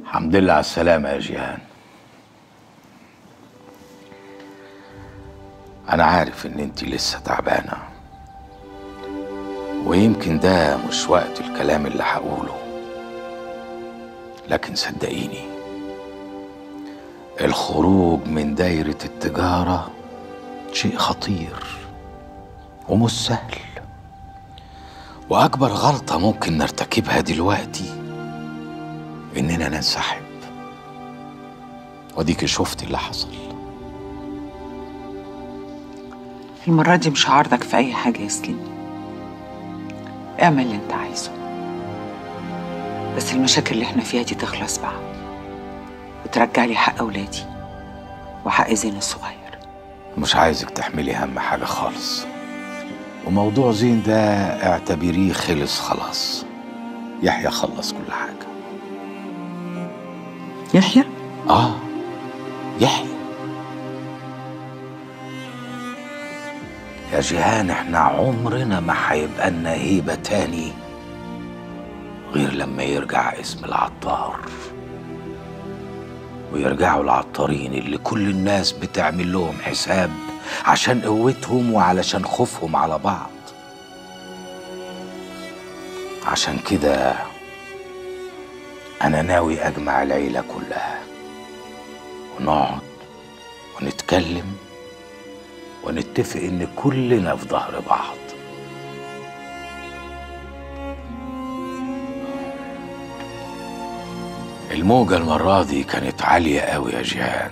الحمد لله على السلامة يا جيهان أنا عارف إن أنت لسه تعبانة ويمكن ده مش وقت الكلام اللي هقوله لكن صدقيني الخروج من دايرة التجارة شيء خطير ومش سهل وأكبر غلطة ممكن نرتكبها دلوقتي إننا ننسحب وديك شفت اللي حصل المرة دي مش هعارضك في أي حاجة يا سليم اعمل اللي انت عايزه بس المشاكل اللي احنا فيها دي تخلص بقى وترجع لي حق أولادي وحق زين الصغير مش عايزك تحملي هم حاجة خالص وموضوع زين ده اعتبريه خلص خلاص يحيى خلص كل حاجة يحيى اه يحيى يا جيهان احنا عمرنا ما هيبقى لنا هيبة تاني غير لما يرجع اسم العطار ويرجعوا العطارين اللي كل الناس بتعمل لهم حساب عشان قوتهم وعلشان خوفهم على بعض عشان كده أنا ناوي أجمع العيلة كلها ونقعد ونتكلم ونتفق إن كلنا في ظهر بعض الموجة المرة دي كانت عالية قوي يا جيهان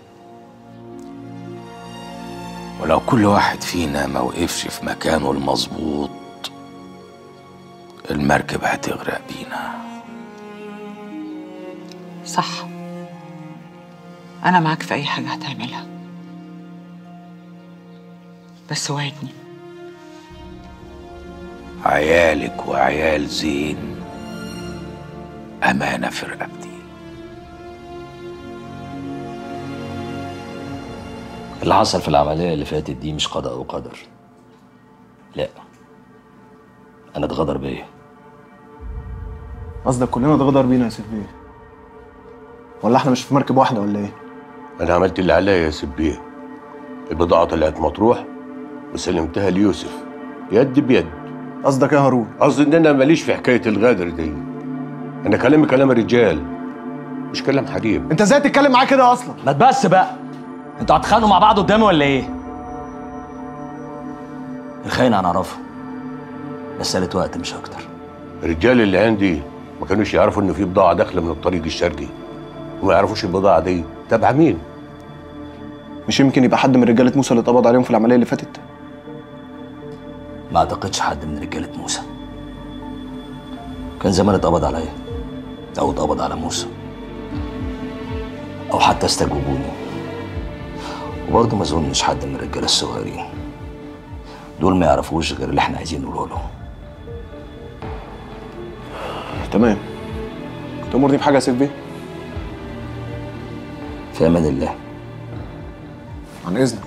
ولو كل واحد فينا ما وقفش في مكانه المظبوط المركب هتغرق بينا صح أنا معاك في أي حاجة هتعملها بس وعدني عيالك وعيال زين أمانة في رقبتي اللي حصل في العملية اللي فاتت دي مش قضاء وقدر لا أنا اتغدر بيا قصدك كلنا اتغدر بينا يا سيف بيه ولا احنا مش في مركب واحده ولا ايه انا عملت اللي عليا يا سبيه البضاعه طلعت مطروح وسلمتها ليوسف يد بيد قصدك ايه يا هارون قصدي ان انا ماليش في حكايه الغدر دي انا كلامي كلام الرجال مش كلام حريم انت ازاي تتكلم معاه كده اصلا ما تبس بقى انتوا هتخانقوا مع بعض قدامي ولا ايه؟ الخاينة هنعرفها مسألة وقت مش أكتر الرجال اللي عندي ما كانوش يعرفوا ان في بضاعه داخله من الطريق الشرقي وما يعرفوش البضاعه دي تبع مين مش يمكن يبقى حد من رجاله موسى اللي اتقبض عليهم في العمليه اللي فاتت ما أعتقدش حد من رجالة موسى كان زمان اتقبض عليا أو اتقبض على موسى أو حتى استجوبوني وبرضه ما أظنش حد من الرجالة الصغيرين دول ما يعرفوش غير اللي احنا عايزين نقوله لهم تمام تأمرني بحاجه يا سيف بيه في أمان الله عن اذنك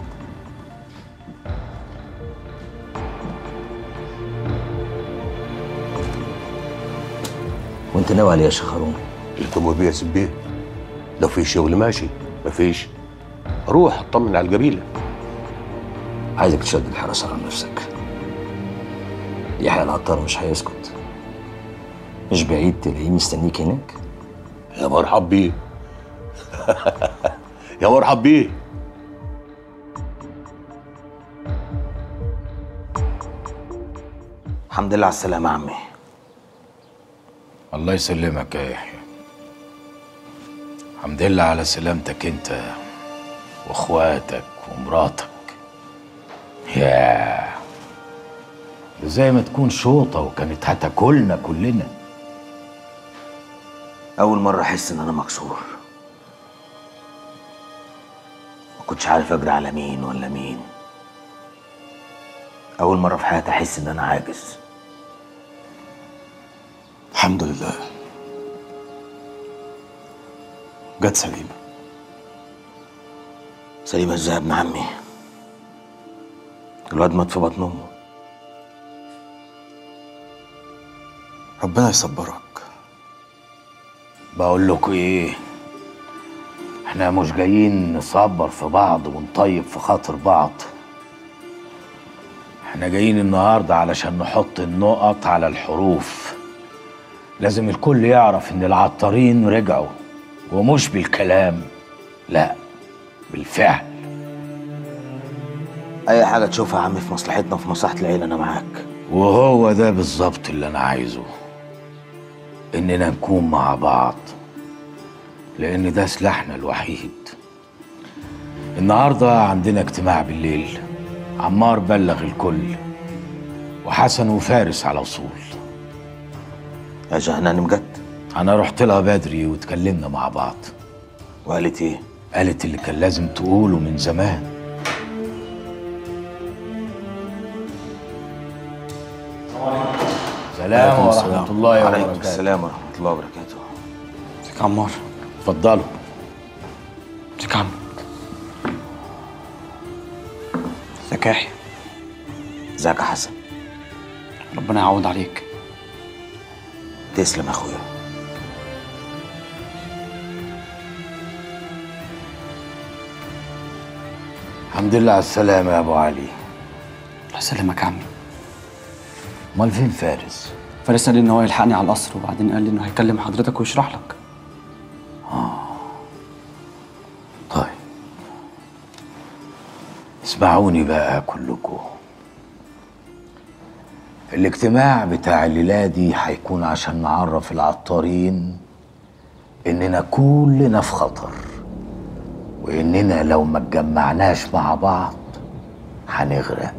وأنت ناوي عليه يا شيخ هارون اللي تمر بيه يا سبيه لو في شغل ماشي ما فيش روح اطمن على القبيله عايزك تشد الحراسة على نفسك يحيى العطار مش هيسكت مش بعيد تلاقيه مستنيك هناك يا مرحب بيه يا مرحب بيه الحمد لله على السلامة يا عمي الله يسلمك يا يحيى الحمد لله على سلامتك انت واخواتك ومراتك يا ده زي ما تكون شوطة وكانت هتاكلنا كلنا أول مرة أحس إن أنا مكسور ما كنتش عارف أجري على مين ولا مين أول مرة في حياتي أحس إن أنا عاجز الحمد لله جت سليمه سليمة إزاي يا ابن عمي الواد مات في بطن أمه ربنا يصبرك بقول لكم ايه احنا مش جايين نصبر في بعض ونطيب في خاطر بعض احنا جايين النهارده علشان نحط النقط على الحروف لازم الكل يعرف ان العطارين رجعوا ومش بالكلام لا بالفعل اي حاجه تشوفها يا عم في مصلحتنا وفي مصلحه العيله انا معاك وهو ده بالظبط اللي انا عايزه اننا نكون مع بعض لان ده سلاحنا الوحيد النهارده عندنا اجتماع بالليل عمار بلغ الكل وحسن وفارس على وصول يا جهنم جت انا رحت لها بدري واتكلمنا مع بعض وقالت ايه قالت اللي كان لازم تقوله من زمان سلام ورحمة الله وعليكم وبركاته السلام ورحمه الله وبركاته ازيك يا عمار اتفضلوا ازيك يا عم ازيك يا يحيى ازيك يا حسن ربنا يعوض عليك تسلم يا اخويا الحمد لله على السلامة يا أبو علي الله يسلمك يا عمي أمال فين فارس؟ فارس قال لي ان هو يلحقني على القصر وبعدين قال لي انه هيكلم حضرتك ويشرح لك طيب اسمعوني بقى كلكم الاجتماع بتاع الليلة دي هيكون عشان نعرف العطارين إننا كلنا في خطر وإننا لو ما اتجمعناش مع بعض هنغرق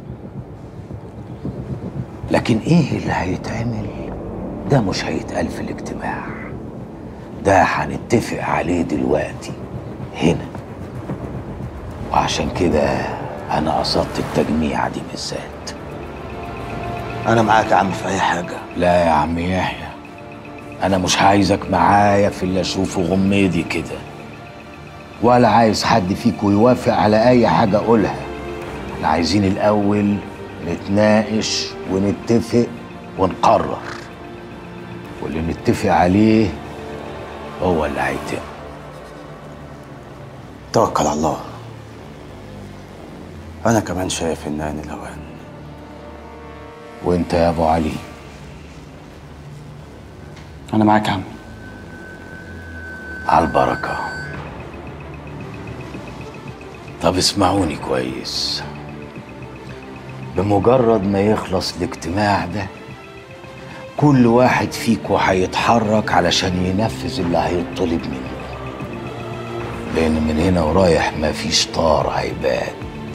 لكن إيه اللي هيتعمل ده مش هيتقال في الاجتماع ده هنتفق عليه دلوقتي هنا وعشان كده أنا قصدت التجميع دي بالذات انا معاك يا عم في اي حاجه لا يا عم يحيى انا مش عايزك معايا في اللي اشوفه غميدي كده ولا عايز حد فيكم يوافق على اي حاجه اقولها احنا عايزين الاول نتناقش ونتفق ونقرر واللي نتفق عليه هو اللي هيتم توكل على الله انا كمان شايف ان ان الاوان وانت يا ابو علي انا معاك يا عمي على البركة طب اسمعوني كويس بمجرد ما يخلص الاجتماع ده كل واحد فيكم هيتحرك علشان ينفذ اللي هيطلب منه لأن من هنا ورايح مفيش طار هيبات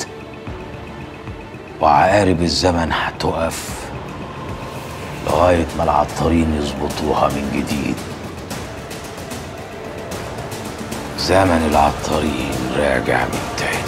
وعقارب الزمن هتقف لغاية ما العطارين يظبطوها من جديد زمن العطارين راجع من تاني